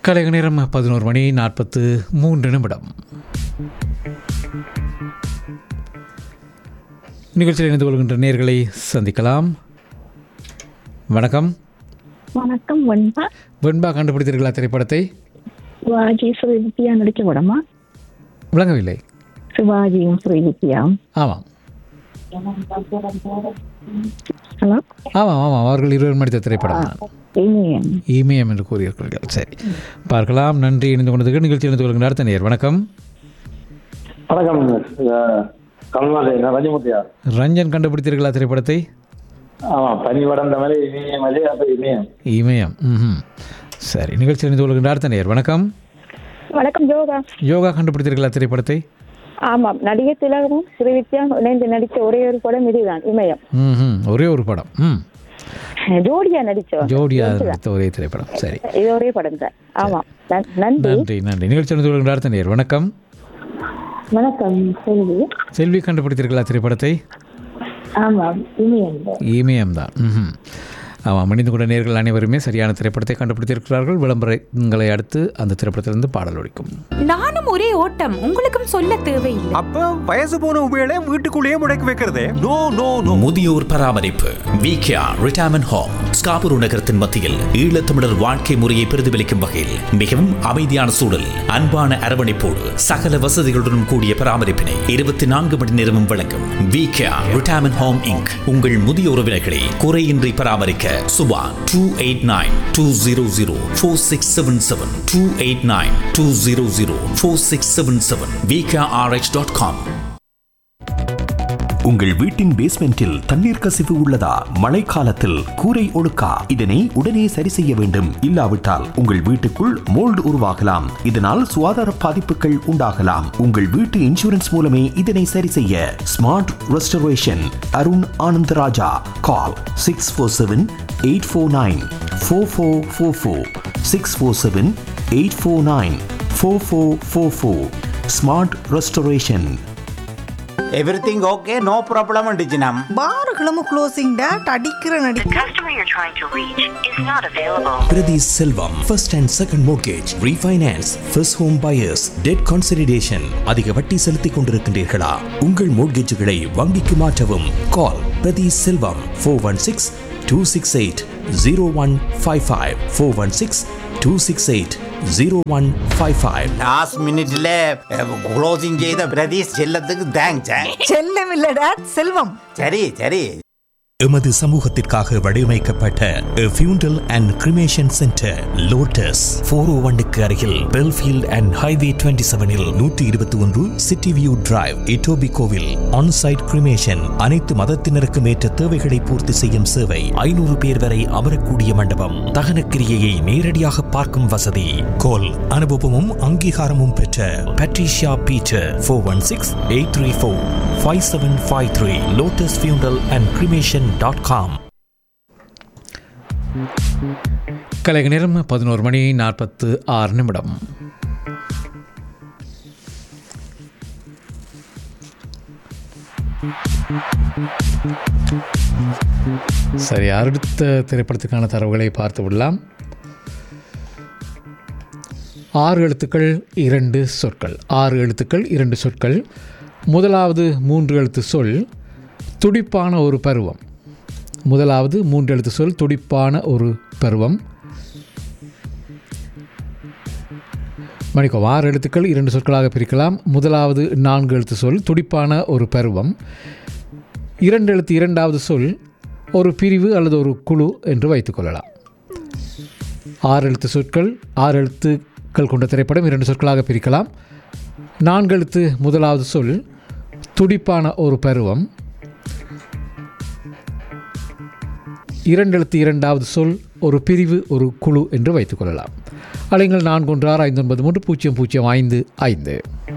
கலைக நேரம் பதினோரு மணி நாற்பத்து மூன்று நிமிடம் நிகழ்ச்சியில் இணைந்து கொள்கின்ற நேர்களை சந்திக்கலாம் வணக்கம் வணக்கம் வன்பா வெண்பா கண்டுபிடித்தீர்களா திரைப்படத்தை சிவாஜி ஸ்ரீவித்யா நடிச்ச படமா விளங்கவில்லை சிவாஜியும் ஸ்ரீவித்யாவும் ஆமாம் ஹலோ ஆமாம் ஆமாம் அவர்கள் இருவர் நடித்த திரைப்படம் தான் இனியன் இமயம் என்று கூறியிருக்கிறீர்கள் சரி பார்க்கலாம் நன்றி இணைந்து கொண்டதுக்கு நிகழ்ச்சி இணைந்து கொள்கின்ற அடுத்த நேர் வணக்கம் வணக்கம் கமல்நாடு நான் ரஞ்சமுத்தியா ரஞ்சன் கண்டுபிடித்தீர்களா திரைப்படத்தை ஆமா பனி வடந்த மாதிரி இமயம் அது அப்ப இமயம் இமயம் ம் சரி நிகழ்ச்சி இணைந்து கொள்கின்ற அடுத்த நேர் வணக்கம் வணக்கம் யோகா யோகா கண்டுபிடித்தீர்களா திரைப்படத்தை ஆமாம் நடிகர் திலகமும் ஸ்ரீவித்யா இணைந்து நடித்த ஒரே ஒரு படம் இதுதான் இமயம் ம் ஒரே ஒரு படம் ம் ஜோடியா நடிச்சோம் ஜோடியா நடித்த ஒரே திரைப்படம் சரி இது ஒரே படம் தான் ஆமாம் நன்- நன்றி நன்றி நன்றி நிகழ்ச்சி இணைந்து கொள்கின்ற அடுத்த நேர் வணக்கம் வணக்கம் செல்வி செல்வி கண்டுபிடித்தீர்களா திரைப்படத்தை ஆமாம் இமயம் இமயம் தான் ம் ஆமாம் மனித கொண்ட நேர்கள் அனைவருமே சரியான திரைப்படத்தை கண்டுபிடித்திருக்கிறார்கள் விளம்பரங்களை அடுத்து அந்த திரைப்படத்திலிருந்து பாடல் ஒழிக்கும் நானும் ஒரே ஓட்டம் உங்களுக்கும் சொல்ல தேவையில்லை அப்ப வயசு போன உபயோக வீட்டுக்குள்ளேயே முடக்கி வைக்கிறதே நோ நோ நோ முதியோர் பராமரிப்பு விகேஆ ரிட்டையர்மெண்ட் ஹோம் ஸ்காபூர் நகரத்தின் மத்தியில் ஈழத்தமிழர் வாழ்க்கை முறையை பிரதிபலிக்கும் வகையில் மிகவும் அமைதியான சூழல் அன்பான அரவணைப்போடு சகல வசதிகளுடன் கூடிய பராமரிப்பினை இருபத்தி நான்கு மணி நேரமும் வழங்கும் விகேஆ ரிட்டையர்மெண்ட் ஹோம் இங்க் உங்கள் முதிய உறவினர்களை குறையின்றி பராமரிக்க Subha two eight nine two zero zero four six seven seven two eight nine two zero zero four six seven seven VKRH dot com உங்கள் வீட்டின் பேஸ்மெண்டில் தண்ணீர் கசிவு உள்ளதா மழைக்காலத்தில் கூரை ஒழுக்கா இதனை உடனே சரி செய்ய வேண்டும் இல்லாவிட்டால் உங்கள் வீட்டுக்குள் மோல்டு உருவாகலாம் இதனால் சுகாதார பாதிப்புகள் உண்டாகலாம் உங்கள் வீட்டு இன்சூரன்ஸ் மூலமே இதனை சரி செய்ய smart restoration Arun Anandaraja call six four seven eight four nine four four four four six four seven eight four nine four four four four smart restoration everything okay no problem டிஜினம் பார்களும் க்ளோசிங் டேட் அடிக்கிற நடி customer you're trying to reach is not available. Priti Selvam, first and second mortgage, refinance, first home buyers, debt consolidation. அதிக வட்டி செலுத்திக் கொண்டிருக்கின்றீர்களா உங்கள் மோட்கேஜுகளை வங்கிக்கு மாற்றவும் call Prathi Selvam four one six two six eight zero one five five four one six two six eight zero one five five last மினிட்ல closing செய்த பிரதீஷ் செல்லத்துக்கு thanks செல்லம் இல்ல டேட் செல்வம் சரி சரி எமது சமூகத்திற்காக வடிவமைக்கப்பட்ட funeral and cremation centre lotus four O ஒன்னுக்கு அருகில் பெல்ஃபீல்ட் அண்ட் ஹைவே டுவெண்ட்டி செவனில் நூற்றி இருபத்தி ஒன்று சிட்டி வியூ டிரைவ் இட்டோபி கோவில் ஆன்சைட் கிரிமேஷன் அனைத்து மதத்தினருக்கும் ஏற்ற தேவைகளை பூர்த்தி செய்யும் சேவை ஐநூறு பேர் வரை அமரக்கூடிய மண்டபம் தகனக்கிரியையை நேரடியாக பார்க்கும் வசதி கோல் அனுபவமும் அங்கீகாரமும் பெற்ற Patricia Peter four one six eight three four five seven five three lotus funeral and cremation dot com கலைக நேரம் பதினோரு மணி நாற்பத்து ஆறு நிமிடம் சரி அடுத்த திரைப்படத்துக்கான தரவுகளை பார்த்து விடலாம் ஆறு எழுத்துக்கள் இரண்டு சொற்கள் ஆறு எழுத்துக்கள் இரண்டு சொற்கள் முதலாவது மூன்று எழுத்து சொல் துடிப்பான ஒரு பருவம் முதலாவது மூன்று எழுத்து சொல் துடிப்பான ஒரு பருவம் மணிக்கம் ஆறு எழுத்துக்கள் இரண்டு சொற்களாக பிரிக்கலாம் முதலாவது நான்கு எழுத்து சொல் துடிப்பான ஒரு பருவம் இரண்டு எழுத்து இரண்டாவது சொல் ஒரு பிரிவு அல்லது ஒரு குழு என்று வைத்துக்கொள்ளலாம் ஆறு எழுத்து சொற்கள் ஆறு எழுத்துக்கள் கொண்ட திரைப்படம் இரண்டு சொற்களாக பிரிக்கலாம் நான்கு எழுத்து முதலாவது சொல் துடிப்பான ஒரு பருவம் இரண்டு எழுத்து இரண்டாவது சொல் ஒரு பிரிவு ஒரு குழு என்று வைத்துக்கொள்ளலாம் அலைங்கள் நான்கு ஒன்று ஆறு ஐந்து ஒன்பது மூன்று பூஜ்ஜியம் பூஜ்ஜியம் ஐந்து ஐந்து